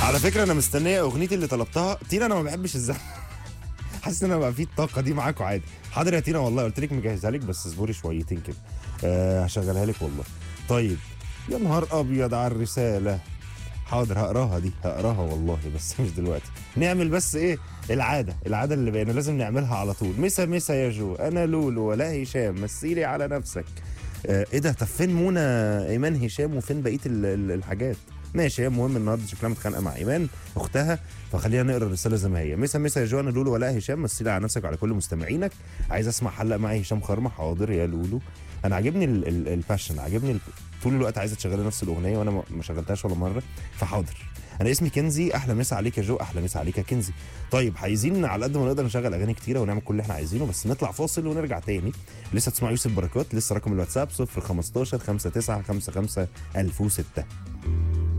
على فكره انا مستنيه اغنيتي اللي طلبتها تينا انا ما بحبش الزحمه حاسس ان انا بقى في الطاقه دي معاكم عادي حاضر يا تينا والله قلت لك مجهزها لك بس اصبري شويتين كده أه هشغلها لك والله طيب يا نهار ابيض على الرساله حاضر هقراها دي هقراها والله بس مش دلوقتي نعمل بس ايه العاده العاده اللي بقينا لازم نعملها على طول مسا مسا يا جو انا لولو ولا هشام مثيلي على نفسك آه ايه ده طب فين منى ايمان هشام وفين بقيه ال- ال- الحاجات ماشي هي المهم النهارده شكلها متخانقه مع ايمان اختها فخلينا نقرا الرساله زي ما هي مسا مسا يا جو انا لولو ولا هشام مثيلي على نفسك وعلى كل مستمعينك عايز اسمع حلقه معي هشام خرمه حاضر يا لولو انا عاجبني ال- ال- الباشن عاجبني ال- طول الوقت عايزه تشغلي نفس الاغنيه وانا ما- ما شغلتهاش ولا مره فحاضر انا اسمي كنزي احلى مسا عليك يا جو احلى مسا عليك يا كنزي طيب عايزين على قد ما نقدر نشغل اغاني كتيره ونعمل كل اللي احنا عايزينه بس نطلع فاصل ونرجع تاني لسه تسمع يوسف بركات لسه رقم الواتساب 015 59 55 1006